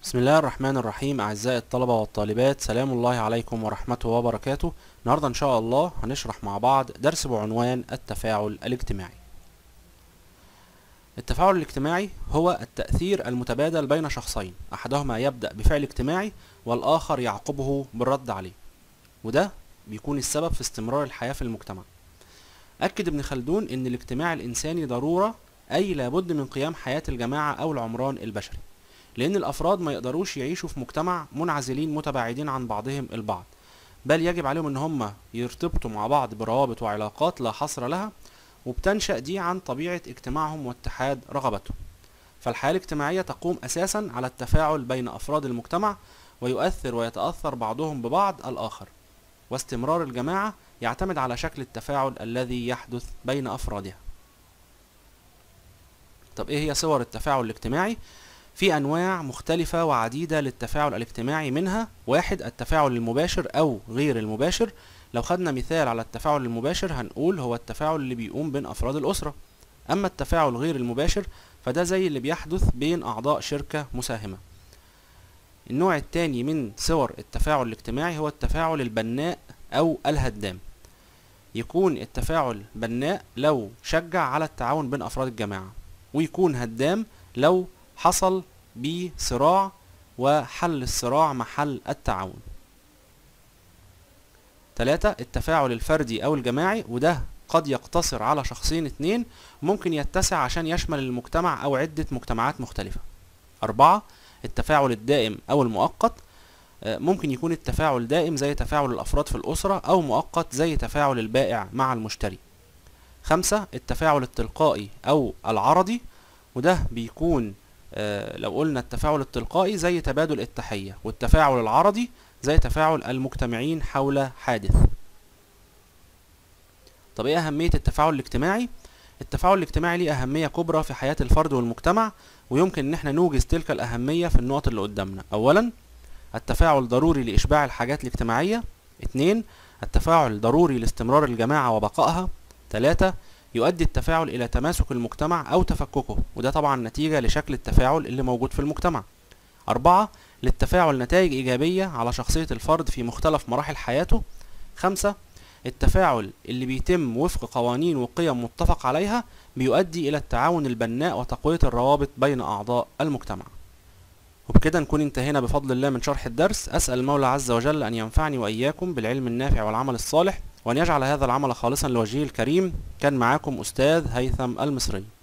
بسم الله الرحمن الرحيم أعزائي الطلبة والطالبات سلام الله عليكم ورحمته وبركاته النهاردة إن شاء الله هنشرح مع بعض درس بعنوان التفاعل الاجتماعي التفاعل الاجتماعي هو التأثير المتبادل بين شخصين أحدهما يبدأ بفعل اجتماعي والآخر يعقبه بالرد عليه وده بيكون السبب في استمرار الحياة في المجتمع أكد ابن خلدون إن الاجتماع الإنساني ضرورة أي لابد من قيام حياة الجماعة أو العمران البشري لأن الأفراد ما يقدروش يعيشوا في مجتمع منعزلين متباعدين عن بعضهم البعض بل يجب عليهم ان هم يرتبطوا مع بعض بروابط وعلاقات لا حصر لها وبتنشأ دي عن طبيعة اجتماعهم واتحاد رغبتهم فالحياة الاجتماعية تقوم أساسا على التفاعل بين أفراد المجتمع ويؤثر ويتأثر بعضهم ببعض الآخر واستمرار الجماعة يعتمد على شكل التفاعل الذي يحدث بين أفرادها طب ايه هي صور التفاعل الاجتماعي في أنواع مختلفة وعديدة للتفاعل الاجتماعي منها واحد التفاعل المباشر أو غير المباشر لو خدنا مثال على التفاعل المباشر هنقول هو التفاعل اللي بيقوم بين أفراد الأسرة أما التفاعل غير المباشر فده زي اللي بيحدث بين أعضاء شركة مساهمة النوع التاني من صور التفاعل الاجتماعي هو التفاعل البناء أو الهدام يكون التفاعل بناء لو شجع على التعاون بين أفراد الجماعة ويكون هدام لو حصل بصراع وحل الصراع محل التعاون تلاتة التفاعل الفردي أو الجماعي وده قد يقتصر على شخصين اتنين ممكن يتسع عشان يشمل المجتمع أو عدة مجتمعات مختلفة أربعة التفاعل الدائم أو المؤقت ممكن يكون التفاعل دائم زي تفاعل الأفراد في الأسرة أو مؤقت زي تفاعل البائع مع المشتري خمسة التفاعل التلقائي أو العرضي وده بيكون آه لو قلنا التفاعل التلقائي زي تبادل التحية والتفاعل العرضي زي تفاعل المجتمعين حول حادث طب ايه أهمية التفاعل الاجتماعي؟ التفاعل الاجتماعي ليه أهمية كبرى في حياة الفرد والمجتمع ويمكن ان احنا نوجز تلك الأهمية في النقط اللي قدامنا أولا التفاعل ضروري لإشباع الحاجات الاجتماعية اتنين التفاعل ضروري لاستمرار الجماعة وبقائها تلاتة يؤدي التفاعل إلى تماسك المجتمع أو تفككه وده طبعا نتيجة لشكل التفاعل اللي موجود في المجتمع أربعة للتفاعل نتائج إيجابية على شخصية الفرد في مختلف مراحل حياته خمسة التفاعل اللي بيتم وفق قوانين وقيم متفق عليها بيؤدي إلى التعاون البناء وتقوية الروابط بين أعضاء المجتمع وبكده نكون انتهينا بفضل الله من شرح الدرس أسأل المولى عز وجل أن ينفعني وإياكم بالعلم النافع والعمل الصالح وأن يجعل هذا العمل خالصا لوجهه الكريم كان معاكم أستاذ هيثم المصري